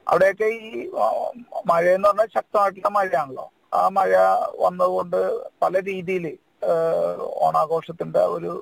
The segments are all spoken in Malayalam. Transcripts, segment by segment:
അവിടെയൊക്കെ ഈ ആ, മഴയെന്ന് പറഞ്ഞാൽ ശക്തമായിട്ടുള്ള മഴയാണല്ലോ ആ മഴ വന്നതുകൊണ്ട് പല രീതിയിൽ ഓണാഘോഷത്തിന്റെ ഒരു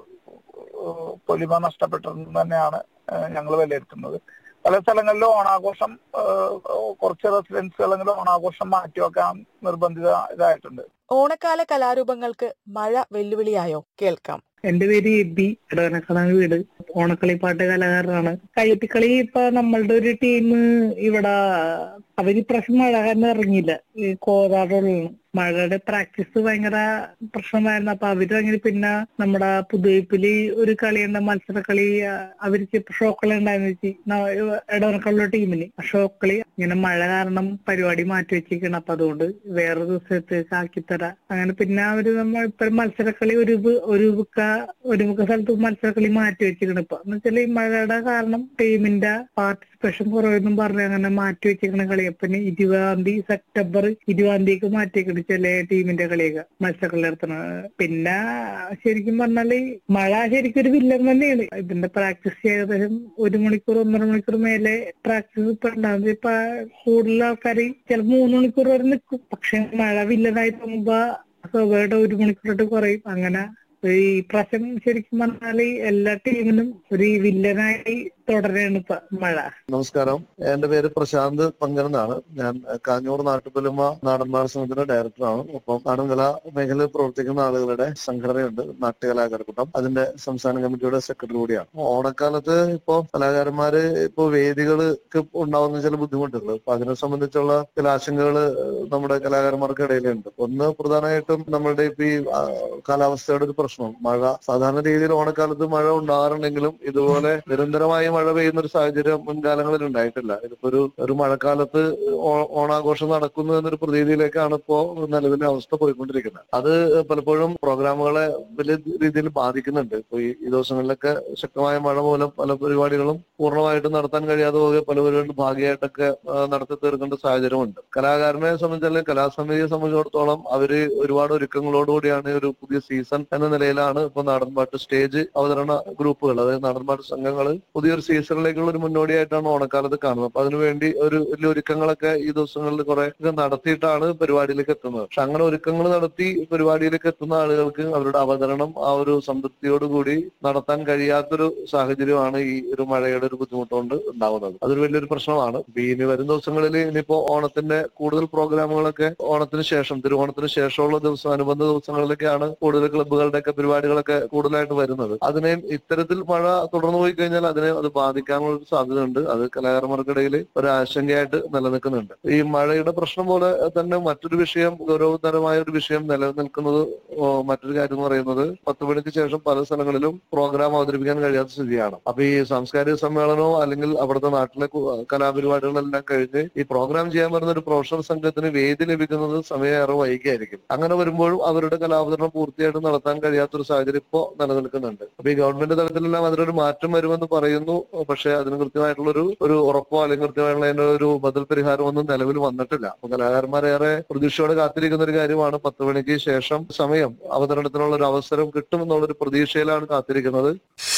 ഏഹ്, പൊലിമ നഷ്ടപ്പെട്ടെന്ന് തന്നെയാണ് ഞങ്ങൾ വിലയിരുത്തുന്നത് പല സ്ഥലങ്ങളിലും ഓണാഘോഷം ഏഹ്, കുറച്ച് റെസിഡൻസുകളെങ്കിലും ഓണാഘോഷം മാറ്റിവെക്കാൻ നിർബന്ധിത ഇതായിട്ടുണ്ട് ഓണക്കാല കലാരൂപങ്ങൾക്ക് മഴ വെല്ലുവിളിയായോ കേൾക്കാം എന്റെ പേര് എബി ഇടവനക്കടാണ് വീട് ഓണക്കളി പാട്ട് കലാകാരനാണ് കയ്യത്തിക്കളി ഇപ്പൊ നമ്മളുടെ ഒരു ടീം ഇവിടെ അവര് ഇപ്രാവശ്യം മഴ കാരണം ഇറങ്ങിയില്ല ഈ കോതാടുള്ള മഴയുടെ പ്രാക്ടീസ് ഭയങ്കര പ്രശ്നമായിരുന്നു അപ്പൊ അവര് അങ്ങനെ പിന്നെ നമ്മുടെ പുതുവൈപ്പില് ഒരു കളിയുണ്ട് മത്സരക്കളി ആ, അവർക്ക് ഷോക്കളി ഉണ്ടായിരുന്നു വെച്ച് ഇടവനക്കുള്ള ടീമിന് ഷോക്കളി ഇങ്ങനെ മഴ കാരണം പരിപാടി മാറ്റി വെച്ചിരിക്കണം അപ്പൊ അതുകൊണ്ട് വേറെ ദിവസത്തേക്ക് ആക്കിത്തരാം അങ്ങനെ പിന്നെ അവര് നമ്മൾ ഇപ്പൊ മത്സരക്കളി ഒരു ബ്- ഒരു ബുക്ക ഒരു ബുക്ക സ്ഥലത്ത് മത്സരക്കളി മാറ്റി വെച്ചിരിക്കണം ഇപ്പൊ എന്ന് വെച്ചാൽ ഈ മഴയുടെ കാരണം ടീമിന്റെ പാർട്ടിസിപ്പേഷൻ കുറവെന്നും പറഞ്ഞ് അങ്ങനെ മാറ്റി വെച്ചിരിക്കണ കളി പിന്നെ ഇരുപതാം തീയതി സെപ്റ്റംബർ ഇരുപതാം തീയതിക്ക് മാറ്റിയേക്കണ് ചില ടീമിന്റെ കളിയൊക്കെ മത്സരക്കളി നടത്തണ പിന്നെ ശരിക്കും പറഞ്ഞാല് മഴ ശരിക്കും ഒരു വില്ലൻ തന്നെയാണ് ഇതിന്റെ പ്രാക്ടീസ് ഏകദേശം ഒരു മണിക്കൂർ ഒന്നര മണിക്കൂർ മേലെ പ്രാക്ടീസ് ഇപ്പൊ ഉണ്ടാകുന്നത് ഇപ്പൊ കൂടുതൽ ആൾക്കാർ ചിലപ്പോ മൂന്ന് മണിക്കൂർ വരെ നിൽക്കും പക്ഷെ മഴ വില്ലനായി തോന്നുമ്പോ സ്വാഭാവികമായിട്ട് ഒരു മണിക്കൂറായിട്ട് കുറയും അങ്ങനെ ഈ പ്രാവശ്യം ശരിക്കും പറഞ്ഞാല് എല്ലാ ടീമിനും ഒരു വില്ലനായി തുടരുകയാണ് ഇപ്പൊ മഴ നമസ്കാരം എന്റെ പേര് പ്രശാന്ത് പങ്കരനാണ് ഞാൻ കാഞ്ഞൂർ നാട്ടുപുലിമ നാടൻപാട സംഘത്തിന്റെ ഡയറക്ടറാണ് ഒപ്പം നാടൻകല മേഖലയിൽ പ്രവർത്തിക്കുന്ന ആളുകളുടെ സംഘടനയുണ്ട് നാട്യകലാകാരക്കൂട്ടം അതിന്റെ സംസ്ഥാന കമ്മിറ്റിയുടെ സെക്രട്ടറി കൂടിയാണ് ഓണക്കാലത്ത് ഇപ്പോ കലാകാരന്മാര് ഇപ്പോ വേദികൾക്ക് ഉണ്ടാവുന്ന ചില ബുദ്ധിമുട്ടുകൾ അപ്പൊ അതിനെ സംബന്ധിച്ചുള്ള ചില ആശങ്കകൾ നമ്മുടെ കലാകാരന്മാർക്ക് ഇടയിലുണ്ട് ഒന്ന് പ്രധാനമായിട്ടും നമ്മളുടെ ഇപ്പൊ ഈ ആ, കാലാവസ്ഥയുടെ ഒരു പ്രശ്നം മഴ സാധാരണ രീതിയിൽ ഓണക്കാലത്ത് മഴ ഉണ്ടാകാറുണ്ടെങ്കിലും ഇതുപോലെ നിരന്തരമായി മഴ പെയ്യുന്ന ഒരു സാഹചര്യം മുൻകാലങ്ങളിൽ ഉണ്ടായിട്ടില്ല ഇതിപ്പോ ഒരു ഒരു മഴക്കാലത്ത് ഓ- ഓണാഘോഷം നടക്കുന്നു എന്നൊരു പ്രതീതിയിലേക്കാണ് ഇപ്പോ നിലവിലെ അവസ്ഥ പോയിക്കൊണ്ടിരിക്കുന്നത് അത് പലപ്പോഴും പ്രോഗ്രാമുകളെ വലിയ രീതിയിൽ ബാധിക്കുന്നുണ്ട് ഇപ്പൊ ഈ ഈ ദിവസങ്ങളിലൊക്കെ ശക്തമായ മഴ മൂലം പല പരിപാടികളും പൂർണ്ണമായിട്ടും നടത്താൻ കഴിയാതെ പോകുക പല പരിപാടികളും ഭാഗികമായിട്ടൊക്കെ ആ, നടത്തി തീർക്കേണ്ട സാഹചര്യമുണ്ട് കലാകാരനെ സംബന്ധിച്ചാൽ കലാസമിതിയെ സംബന്ധിച്ചിടത്തോളം അവര് ഒരുപാട് ഒരുക്കങ്ങളോടുകൂടിയാണ് ഒരു പുതിയ സീസൺ എന്ന നിലയിലാണ് ഇപ്പൊ നാടൻപാട്ട് സ്റ്റേജ് അവതരണ ഗ്രൂപ്പുകൾ അതായത് നാടൻപാട്ട് സംഘങ്ങൾ പുതിയൊരു സീസണിലേക്കുള്ള ഒരു മുന്നോടിയായിട്ടാണ് ഓണക്കാലത്ത് കാണുന്നത് അപ്പൊ അതിനുവേണ്ടി ഒരു വലിയ ഒരുക്കങ്ങളൊക്കെ ഈ ദിവസങ്ങളിൽ കുറെ ഒക്കെ നടത്തിയിട്ടാണ് പരിപാടിയിലേക്ക് എത്തുന്നത് പക്ഷെ അങ്ങനെ ഒരുക്കങ്ങൾ നടത്തി പരിപാടിയിലേക്ക് എത്തുന്ന ആളുകൾക്ക് അവരുടെ അവതരണം ആ ഒരു സംതൃപ്തിയോടുകൂടി നടത്താൻ കഴിയാത്തൊരു സാഹചര്യമാണ് ഈ ഒരു മഴയുടെ ഒരു ബുദ്ധിമുട്ടുകൊണ്ട് ഉണ്ടാവുന്നത് അതൊരു വലിയൊരു പ്രശ്നമാണ് ഇപ്പൊ ഇനി വരും ദിവസങ്ങളിൽ ഇനിയിപ്പോ ഓണത്തിന്റെ കൂടുതൽ പ്രോഗ്രാമുകളൊക്കെ ഓണത്തിന് ശേഷം തിരുവോണത്തിന് ശേഷമുള്ള ദിവസം അനുബന്ധ ദിവസങ്ങളിലൊക്കെയാണ് കൂടുതൽ ക്ലബ്ബുകളുടെ ഒക്കെ പരിപാടികളൊക്കെ കൂടുതലായിട്ട് വരുന്നത് അതിനെ ഇത്തരത്തിൽ മഴ തുടർന്നു പോയി കഴിഞ്ഞാൽ അതിനെ അത് ബാധിക്കാനുള്ള ഒരു സാധ്യതയുണ്ട് അത് കലാകാരന്മാർക്കിടയിൽ ഒരു ആശങ്കയായിട്ട് നിലനിൽക്കുന്നുണ്ട് ഈ മഴയുടെ പ്രശ്നം പോലെ തന്നെ മറ്റൊരു വിഷയം ഗൗരവതരമായ ഒരു വിഷയം നിലനിൽക്കുന്നത് ഓ, മറ്റൊരു കാര്യം എന്ന് പറയുന്നത് പത്ത് മണിക്ക് ശേഷം പല സ്ഥലങ്ങളിലും പ്രോഗ്രാം അവതരിപ്പിക്കാൻ കഴിയാത്ത സ്ഥിതിയാണ് അപ്പൊ ഈ സാംസ്കാരിക സമ്മേളനമോ അല്ലെങ്കിൽ അവിടുത്തെ നാട്ടിലെ കു- കലാപരിപാടികളെല്ലാം കഴിഞ്ഞ് ഈ പ്രോഗ്രാം ചെയ്യാൻ വരുന്ന ഒരു പ്രൊഫഷണൽ സംഘത്തിന് വേദി ലഭിക്കുന്നത് സമയമേറെ വൈകിയായിരിക്കും അങ്ങനെ വരുമ്പോഴും അവരുടെ കലാവതരണം പൂർത്തിയായിട്ട് നടത്താൻ കഴിയാത്തൊരു സാഹചര്യം ഇപ്പോ നിലനിൽക്കുന്നുണ്ട് അപ്പൊ ഈ ഗവൺമെന്റ് തലത്തിലെല്ലാം അതിനൊരു മാറ്റം വരുമെന്ന് പറയുന്നു പക്ഷെ അതിന് കൃത്യമായിട്ടുള്ള ഒരു ഒരു ഉറപ്പോ അല്ലെങ്കിൽ കൃത്യമായിട്ടുള്ള അതിന്റെ ഒരു ബദൽ പരിഹാരം ഒന്നും നിലവിൽ വന്നിട്ടില്ല അപ്പൊ കലാകാരന്മാരേറെ പ്രതീക്ഷയോടെ കാത്തിരിക്കുന്ന ഒരു കാര്യമാണ് പത്ത് മണിക്ക് ശേഷം സമയം അവതരണത്തിനുള്ള ഒരു അവസരം കിട്ടുമെന്നുള്ളൊരു പ്രതീക്ഷയിലാണ് കാത്തിരിക്കുന്നത്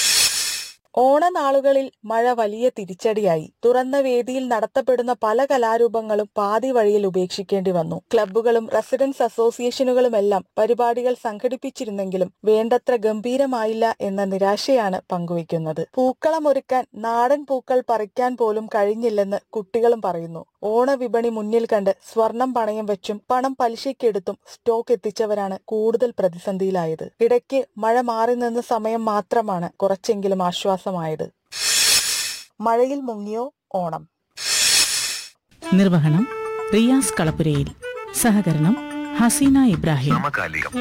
ഓണനാളുകളിൽ മഴ വലിയ തിരിച്ചടിയായി തുറന്ന വേദിയിൽ നടത്തപ്പെടുന്ന പല കലാരൂപങ്ങളും പാതി വഴിയിൽ ഉപേക്ഷിക്കേണ്ടി വന്നു ക്ലബ്ബുകളും റെസിഡൻസ് അസോസിയേഷനുകളുമെല്ലാം പരിപാടികൾ സംഘടിപ്പിച്ചിരുന്നെങ്കിലും വേണ്ടത്ര ഗംഭീരമായില്ല എന്ന നിരാശയാണ് പങ്കുവയ്ക്കുന്നത് പൂക്കളമൊരുക്കാൻ നാടൻ പൂക്കൾ പറിക്കാൻ പോലും കഴിഞ്ഞില്ലെന്ന് കുട്ടികളും പറയുന്നു ഓണവിപണി മുന്നിൽ കണ്ട് സ്വർണം പണയം വെച്ചും പണം പലിശയ്ക്കെടുത്തും സ്റ്റോക്ക് എത്തിച്ചവരാണ് കൂടുതൽ പ്രതിസന്ധിയിലായത് ഇടയ്ക്ക് മഴ മാറി നിന്ന സമയം മാത്രമാണ് കുറച്ചെങ്കിലും ആശ്വാസമായത് മഴയിൽ മുങ്ങിയോ ഓണം നിർവഹണം റിയാസ് കളപ്പുരയിൽ സഹകരണം ഹസീന ഇബ്രാഹിം സമകാലികം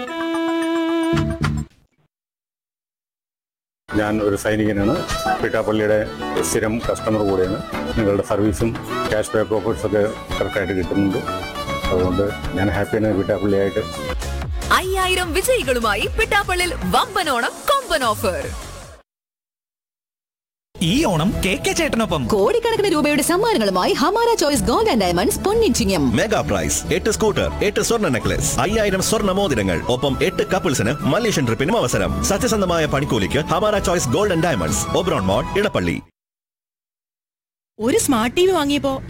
ഞാൻ ഒരു സൈനികനാണ് പിട്ടാപ്പള്ളിയുടെ സ്ഥിരം കസ്റ്റമർ കൂടെയാണ് നിങ്ങളുടെ സർവീസും ക്യാഷ് ബാക്ക് ഓഫേഴ്സ് ഒക്കെ കറക്റ്റായിട്ട് കിട്ടുന്നുണ്ട് അതുകൊണ്ട് ഞാൻ ഹാപ്പിയാണ് പിട്ടാപ്പള്ളിയായിട്ട് അയ്യായിരം വിജയികളുമായി പിട്ടാപ്പള്ളിൽ വമ്പനോണം കൊമ്പൻ ഓഫർ ഈ ഓണം കെ കെ ചേട്ടനൊപ്പം കോടിക്കണക്കിന് രൂപയുടെ സമ്മാനങ്ങളുമായി Hamara choice gold and diamonds പൊന്നിച്ചിങ്ങം മെഗാ പ്രൈസ് എട്ട് സ്കൂട്ടർ എട്ട് സ്വർണ്ണ നെക്ലസ് അയ്യായിരം സ്വർണ്ണ മോതിരങ്ങൾ ഒപ്പം എട്ട് കപ്പിൾസിന് മലേഷ്യൻ ട്രിപ്പിനും അവസരം സത്യസന്ധമായ പണിക്കൂലിക്ക് Hamara choice gold and diamonds Oberon mall Edappally ഒരു സ്മാർട്ട് ടി വി വാങ്ങിയപ്പോ